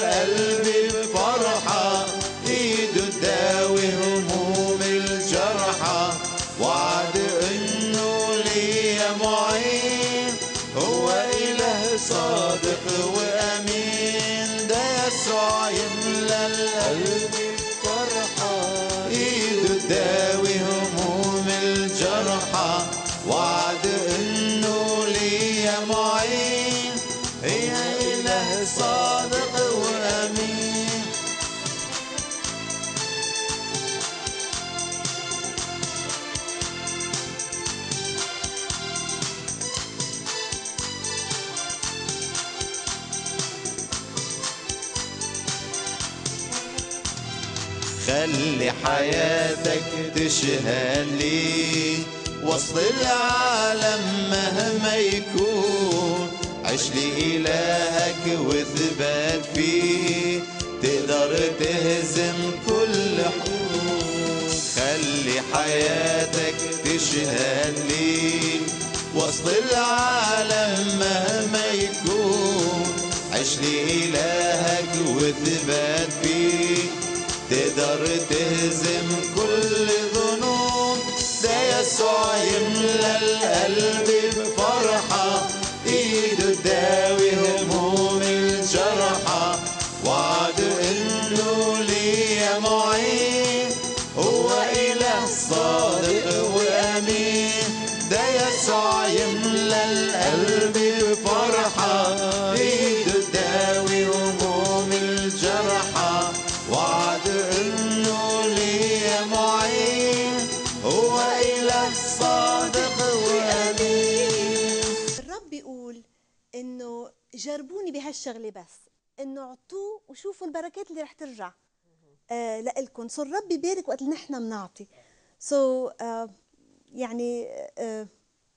القلب بفرحة ايده تداوي هموم الجرحى وعد انه ليا معين هو اله صادق وامين ده يسوع يملى القلب بفرحة ايده تداوي هموم الجرحى وعد انه ليا معين هي اله صادق وامين خلي حياتك تشهد لي وسط العالم مهما يكون عش لإلهك وثبات فيه تقدر تهزم كل حروب خلي حياتك تشهد لي وسط العالم مهما يكون عش لإلهك وثبات فيه تقدر تهزم كل ذنوب ده يسوع يملى القلب بفرحة ايده تداوي هموم الجرحى وعد انه ليا معين هو اله صادق وامين ده يسوع يملى القلب بفرحة ايده تداوي هموم الجرحى وعد انه ليا معين هو اله صادق وامين الرب بيقول انه جربوني بهالشغله بس انه اعطوه وشوفوا البركات اللي رح ترجع آه لإلكم سو الرب بيبارك وقت اللي نحن بنعطي سو so, uh, يعني uh,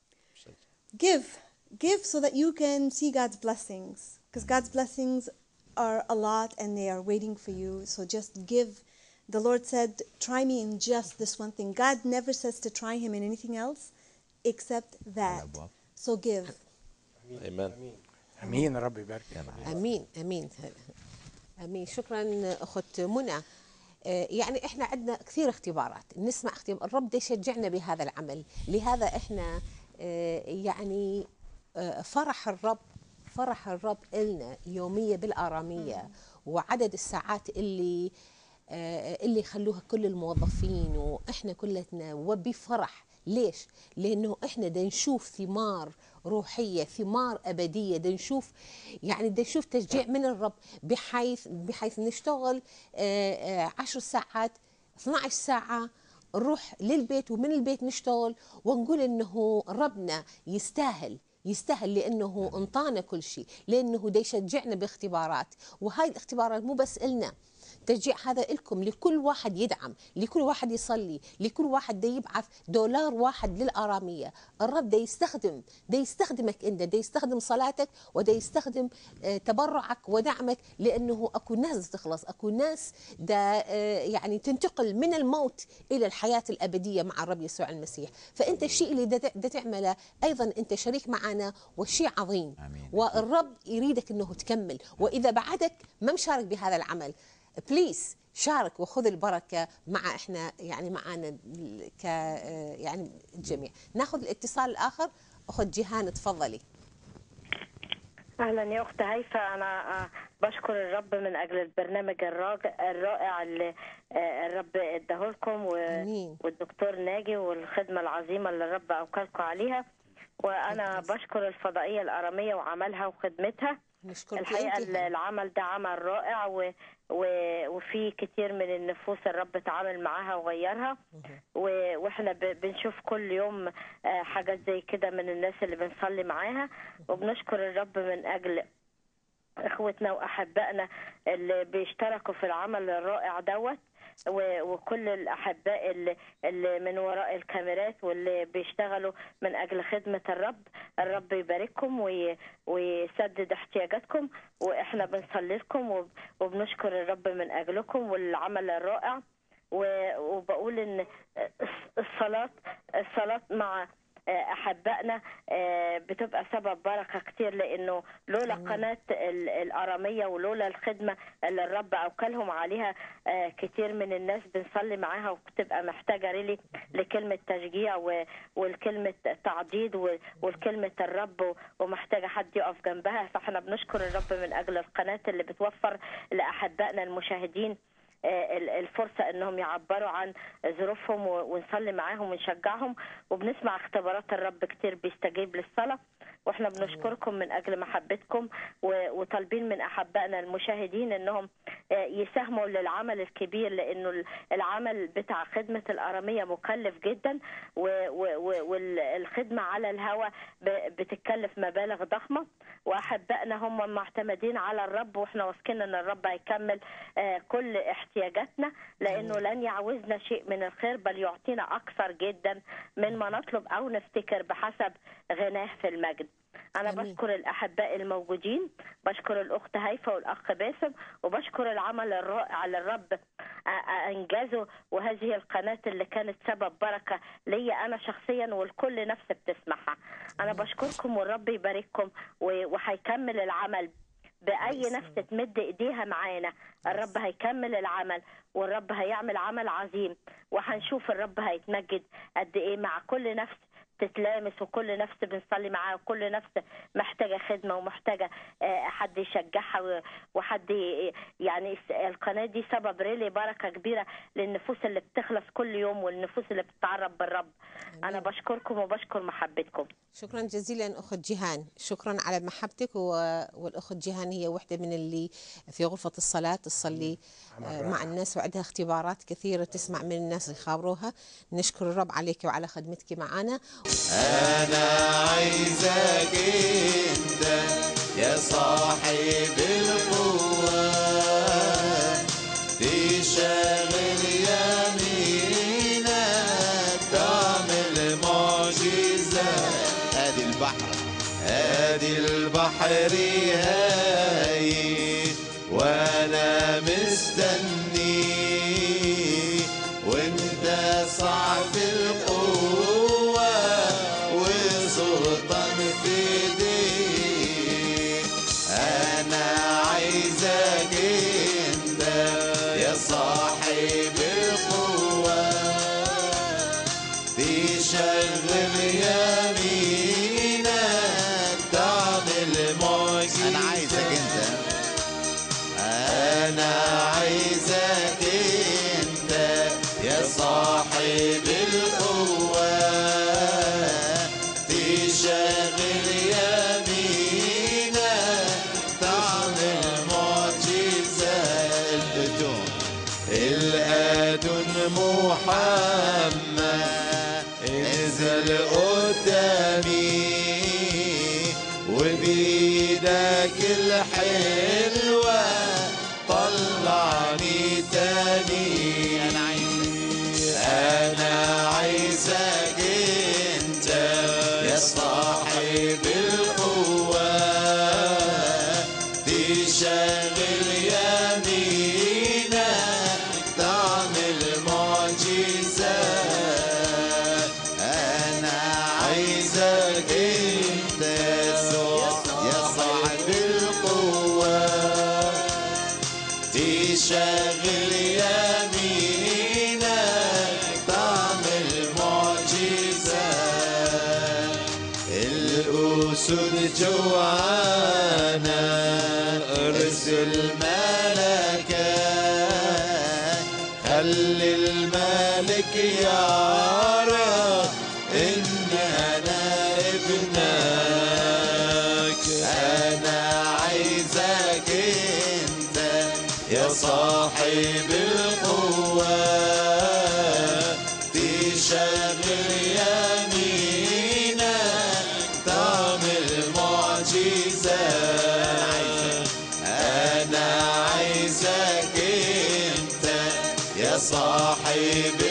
give give so that you can see God's blessings because God's blessings are a lot and they are waiting for you so just give the Lord said try me in just this one thing God never says to try him in anything else except that so give ايمان امين يا رب يبارك امين امين امين شكرا اخت منى آه، يعني احنا عندنا كثير اختبارات نسمع اختبار الرب ده يشجعنا بهذا العمل لهذا احنا آه، يعني آه، فرح الرب فرح الرب إلنا يومية بالآرامية وعدد الساعات اللي آه، اللي خلوها كل الموظفين واحنا كلتنا وبفرح ليش؟ لانه احنا دا نشوف ثمار روحيه ثمار ابديه دا نشوف يعني دا نشوف تشجيع من الرب بحيث بحيث نشتغل آه، آه، عشر ساعات 12 ساعه نروح للبيت ومن البيت نشتغل ونقول انه ربنا يستاهل يستاهل لانه انطانا كل شيء لانه دا يشجعنا باختبارات وهاي الاختبارات مو بس النا تشجيع هذا لكم لكل واحد يدعم لكل واحد يصلي لكل واحد دا يبعث دولار واحد للآرامية الرب دا يستخدم دا يستخدمك انت دا يستخدم صلاتك ودا يستخدم آه، تبرعك ودعمك لانه اكو ناس تخلص اكو ناس دا آه، يعني تنتقل من الموت الى الحياه الابديه مع الرب يسوع المسيح فانت الشيء اللي دا دا تعمله ايضا انت شريك معنا والشيء عظيم آمين. والرب يريدك انه تكمل واذا بعدك ما مشارك بهذا العمل بليز شارك وخذ البركه مع احنا يعني معنا ك يعني الجميع ناخذ الاتصال الاخر اخت جيهان تفضلي اهلا يا اخت هيفا انا آه، بشكر الرب من اجل البرنامج الراج- الرائع اللي آه، الرب اداهولكم و- امين والدكتور ناجي والخدمه العظيمه اللي الرب اوكلكم عليها وانا بشكر الفضائيه الاراميه وعملها وخدمتها نشكرك الحقيقه انت العمل ده عمل رائع و... و... وفي كتير من النفوس الرب اتعامل معاها وغيرها و... واحنا ب... بنشوف كل يوم آه، حاجات زي كده من الناس اللي بنصلي معاها وبنشكر الرب من اجل اخوتنا واحبائنا اللي بيشتركوا في العمل الرائع دوت و- وكل الاحباء اللي, اللي من وراء الكاميرات واللي بيشتغلوا من اجل خدمه الرب الرب يبارككم وي- ويسدد احتياجاتكم واحنا بنصلي لكم وب- وبنشكر الرب من اجلكم والعمل الرائع و- وبقول ان الصلاه الصلاه مع آه، احبائنا آه، بتبقى سبب بركه كتير لانه لولا قناه ال- الاراميه ولولا الخدمه اللي الرب اوكلهم عليها آه، كتير من الناس بنصلي معاها وبتبقى محتاجه ريلي لكلمه تشجيع و- والكلمه تعضيد و- والكلمه الرب و- ومحتاجه حد يقف جنبها فاحنا بنشكر الرب من اجل القناه اللي بتوفر لاحبائنا المشاهدين آه، ال- الفرصة انهم يعبروا عن ظروفهم و- ونصلي معاهم ونشجعهم وبنسمع اختبارات الرب كتير بيستجيب للصلاة واحنا بنشكركم من اجل محبتكم و- وطالبين من احبائنا المشاهدين انهم آه، يساهموا للعمل الكبير لانه ال- العمل بتاع خدمة الارامية مكلف جدا والخدمة على الهواء ب- بتتكلف مبالغ ضخمة واحبائنا هم معتمدين على الرب واحنا واثقين ان الرب هيكمل آه، كل احتياجاتنا لانه لن يعوزنا شيء من الخير بل يعطينا اكثر جدا من ما نطلب او نفتكر بحسب غناه في المجد انا آمين. بشكر الاحباء الموجودين بشكر الاخت هيفا والاخ باسم وبشكر العمل الرائع اللي الرب أ- أ- انجزه وهذه القناه اللي كانت سبب بركه ليا انا شخصيا والكل نفس بتسمعها انا بشكركم والرب يبارككم و- وهيكمل العمل باي نفس تمد ايديها معانا الرب هيكمل العمل والرب هيعمل عمل عظيم وهنشوف الرب هيتمجد قد ايه مع كل نفس تتلامس وكل نفس بنصلي معاها وكل نفس محتاجة خدمة ومحتاجة آه، حد يشجعها و- وحد ي- يعني الس- القناة دي سبب ريلي بركة كبيرة للنفوس اللي بتخلص كل يوم والنفوس اللي بتتعرف بالرب أنا بشكركم وبشكر محبتكم شكرا جزيلا اخت جيهان شكرا على محبتك و- والاخت جيهان هي وحده من اللي في غرفه الصلاه تصلي آه، مع الناس وعندها اختبارات كثيره تسمع من الناس يخابروها نشكر الرب عليك وعلى خدمتك معنا أنا عايزك أنت يا صاحب القوة تشغل يمينك تعمل معجزة أدي البحر أدي البحر هاي وأنا مستني وانت صعب القوة وسلطان في ايديك انا عايزك انت يا صاحب القوة تشغل يمينك تعمل معجزة انا عايزك انت أنا عايزك أنت يا صاحب القوة تشغل يمينك تعمل معجزة الأدون الأدون محمد انزل قدامي وبيدك الحلوة طلعني تاني أنا عايزك أنا عايزك أنت يا صاحب القوة تشغل يمينك تعمل معجزات أنا عايزك أنت يسوع يا صاحب القوة تشغل يمينك تعمل معجزات الأسود جوانا ارسل ملكك خلي الملك يعرف ان انا ابنك انا عايزك انت يا صاحب القوة تشغل يمينك تعمل معجزات انا عايزك انت يا صاحب